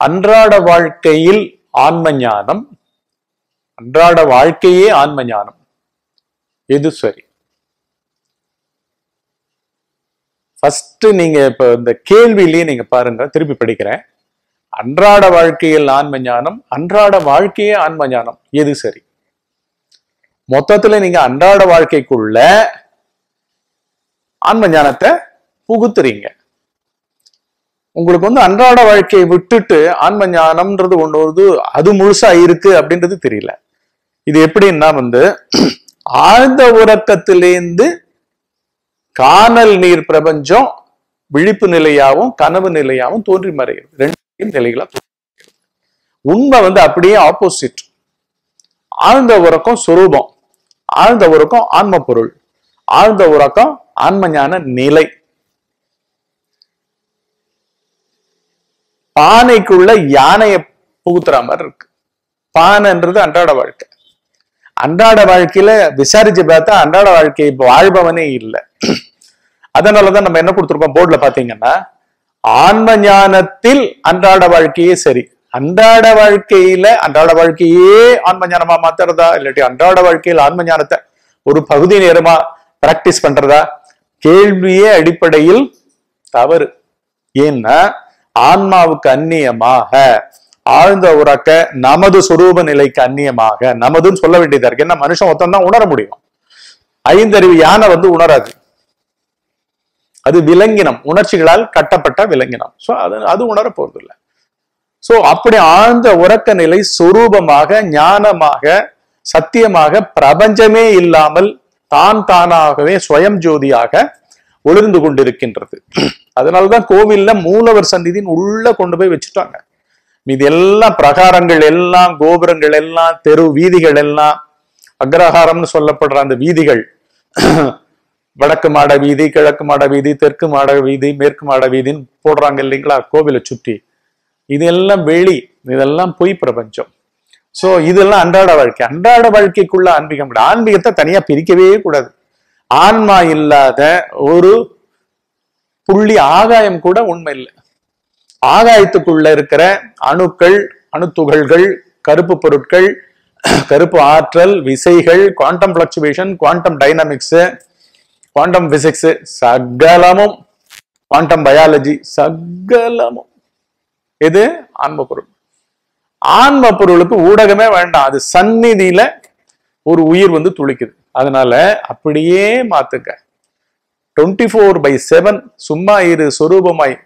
அன்றாட வாழ்க்கையில் ஆன்ம ஞானம் அன்றாட வாழ்க்கையே ஆன்ம ஞானம் எது சரி ஃபர்ஸ்ட் நீங்க இப்ப இந்த கேள்வியிலேயே நீங்க பாருங்க திருப்பி படிக்கிறேன் அன்றாட வாழ்க்கையில் ஆன்ம ஞானம் அன்றாட வாழ்க்கையே ஆன்ம ஞானம் எது சரி மொத்தத்துல நீங்க அன்றாட வாழ்க்கைக்குள்ள ஆன்ம ஞானத்தை புகுத்துறீங்க உங்களுக்கு வந்து அன்றாட வாழ்க்கையை விட்டுட்டு ஆன்ம ஞானம்ன்றது ஒண்ணு வருது அது முழுசா இருக்கு அப்படின்றது தெரியல இது எப்படின்னா வந்து ஆழ்ந்த உறக்கத்திலேந்து காணல் நீர் பிரபஞ்சம் விழிப்பு நிலையாவும் கனவு நிலையாவும் தோன்றி மறைகிறது ரெண்டு நிலைகளா தோன்றி மறைகிறது. உண்மை வந்து அப்படியே ஆப்போசிட் ஆழ்ந்த உறக்கம் சுரூபம் ஆழ்ந்த உறக்கம் ஆன்ம பொருள் ஆழ்ந்த உறக்கம் ஆன்ம ஞான நிலை பானைக்குள்ள யானையை புகுத்துற மாதிரி இருக்கு பானைன்றது அன்றாட வாழ்க்கை அன்றாட வாழ்க்கையில விசாரிச்சு பார்த்தா அன்றாட வாழ்க்கை இப்ப வாழ்பவனே இல்லை அதனாலதான் நம்ம என்ன கொடுத்துருக்கோம் போர்டுல பாத்தீங்கன்னா ஆன்ம ஞானத்தில் அன்றாட வாழ்க்கையே சரி அன்றாட வாழ்க்கையில அன்றாட வாழ்க்கையே ஆன்ம ஞானமா மாத்துறதா இல்லாட்டி அன்றாட வாழ்க்கையில் ஆன்ம ஞானத்தை ஒரு பகுதி நேரமா பிராக்டிஸ் பண்றதா கேள்வியே அடிப்படையில் தவறு ஏன்னா ஆன்மாவுக்கு அந்நியமாக ஆழ்ந்த உறக்க நமது சுரூப நிலைக்கு அந்நியமாக நமதுன்னு சொல்ல வேண்டியதா இருக்கு ஏன்னா மனுஷன் ஒருத்தன் தான் உணர முடியும் ஐந்தறிவு யானை வந்து உணராது அது விலங்கினம் உணர்ச்சிகளால் கட்டப்பட்ட விலங்கினம் சோ அது அது உணர போறது இல்லை சோ அப்படி ஆழ்ந்த உறக்க நிலை சொரூபமாக ஞானமாக சத்தியமாக பிரபஞ்சமே இல்லாமல் தான் தானாகவே ஸ்வயம் ஜோதியாக ஒளிர்ந்து கொண்டிருக்கின்றது அதனாலதான் கோவில்ல மூலவர் சந்நிதியின் உள்ள கொண்டு போய் வச்சுட்டாங்க இது எல்லாம் பிரகாரங்கள் எல்லாம் கோபுரங்கள் எல்லாம் தெரு வீதிகள் எல்லாம் அக்ரஹாரம்னு சொல்லப்படுற அந்த வீதிகள் வடக்கு மாட வீதி கிழக்கு மாட வீதி தெற்கு மாட வீதி மேற்கு மாட வீதின்னு போடுறாங்க இல்லைங்களா கோவிலை சுற்றி இதெல்லாம் வெளி இதெல்லாம் பொய் பிரபஞ்சம் சோ இதெல்லாம் அன்றாட வாழ்க்கை அன்றாட வாழ்க்கைக்குள்ள ஆன்மீகம் கிடையாது. ஆன்மீகத்தை தனியா பிரிக்கவே கூடாது ஆன்மா இல்லாத ஒரு புள்ளி ஆகாயம் கூட உண்மை இல்லை ஆகாயத்துக்குள்ள இருக்கிற அணுக்கள் அணுத்துகள்கள் கருப்பு பொருட்கள் கருப்பு ஆற்றல் விசைகள் quantum fluctuation quantum dynamics quantum physics சகலமும் குவாண்டம் பயாலஜி சகலமும் இது ஆன்ம பொருள் ஆன்ம பொருளுக்கு ஊடகமே வேண்டாம் அது சந்நிதியில ஒரு உயிர் வந்து துளிக்குது அதனால அப்படியே மாத்துங்க டுவெண்ட்டி ஃபோர் பை செவன் சும்மா இரு சொரூபமாய்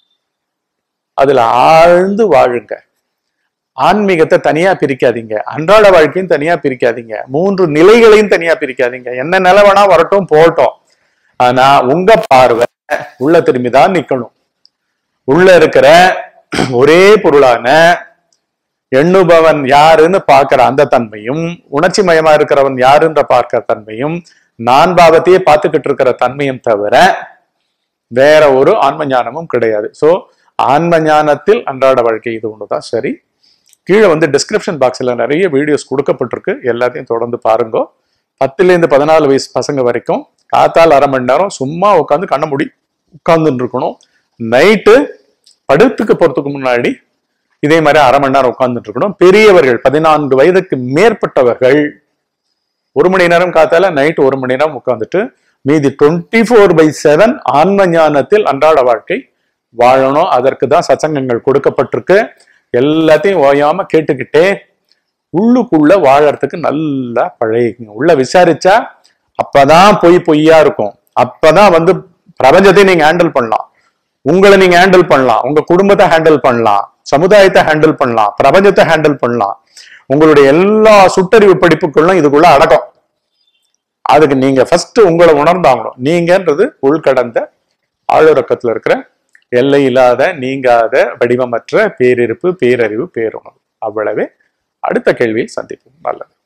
அதுல ஆழ்ந்து வாழுங்க ஆன்மீகத்தை தனியா பிரிக்காதீங்க அன்றாட வாழ்க்கையும் தனியா பிரிக்காதீங்க மூன்று நிலைகளையும் தனியா பிரிக்காதீங்க என்ன நிலை வேணா வரட்டும் போகட்டும் ஆனா உங்க பார்வை உள்ள திரும்பிதான் நிக்கணும் உள்ள இருக்கிற ஒரே பொருளான எண்ணுபவன் யாருன்னு பார்க்கிற அந்த தன்மையும் உணர்ச்சி மயமா இருக்கிறவன் யாருன்ற பார்க்கிற தன்மையும் நான் பாவத்தையே பார்த்துக்கிட்டு இருக்கிற தன்மையும் தவிர வேற ஒரு ஆன்ம ஞானமும் கிடையாது சோ ஆன்ம ஞானத்தில் அன்றாட வாழ்க்கை இது ஒண்ணுதான் சரி கீழே வந்து டிஸ்கிரிப்ஷன் பாக்ஸ்ல நிறைய வீடியோஸ் கொடுக்கப்பட்டிருக்கு எல்லாத்தையும் தொடர்ந்து பாருங்க பத்துல இருந்து பதினாலு வயசு பசங்க வரைக்கும் காத்தால் அரை மணி நேரம் சும்மா உட்காந்து கண்ண மூடி உட்கார்ந்துட்டு இருக்கணும் நைட்டு படுத்துக்கு போறதுக்கு முன்னாடி இதே மாதிரி அரை மணி நேரம் உட்கார்ந்துட்டு இருக்கணும் பெரியவர்கள் பதினான்கு வயதுக்கு மேற்பட்டவர்கள் ஒரு மணி நேரம் காத்தால நைட் ஒரு மணி நேரம் உட்கார்ந்துட்டு மீதி டுவெண்ட்டி ஃபோர் பை செவன் ஆன்ம ஞானத்தில் அன்றாட வாழ்க்கை வாழணும் அதற்கு தான் சச்சங்கங்கள் கொடுக்கப்பட்டிருக்கு எல்லாத்தையும் ஓயாம கேட்டுக்கிட்டே உள்ளுக்குள்ள வாழறதுக்கு நல்லா பழகிக்குங்க உள்ள விசாரிச்சா அப்பதான் பொய் பொய்யா இருக்கும் அப்பதான் வந்து பிரபஞ்சத்தை நீங்க ஹேண்டில் பண்ணலாம் உங்களை நீங்க ஹேண்டில் பண்ணலாம் உங்க குடும்பத்தை ஹேண்டில் பண்ணலாம் சமுதாயத்தை ஹேண்டில் பண்ணலாம் பிரபஞ்சத்தை ஹேண்டில் பண்ணலாம் உங்களுடைய எல்லா சுட்டறிவு படிப்புக்குள்ளும் இதுக்குள்ள அடக்கம் அதுக்கு நீங்க ஃபர்ஸ்ட் உங்களை உணர்ந்தாங்கணும் நீங்கன்றது உள்கடந்த ஆளுறக்கத்துல இருக்கிற எல்லை இல்லாத நீங்காத வடிவமற்ற பேரிருப்பு பேரறிவு பேருணர்வு அவ்வளவே அடுத்த கேள்வியில் சந்திப்போம் நல்லது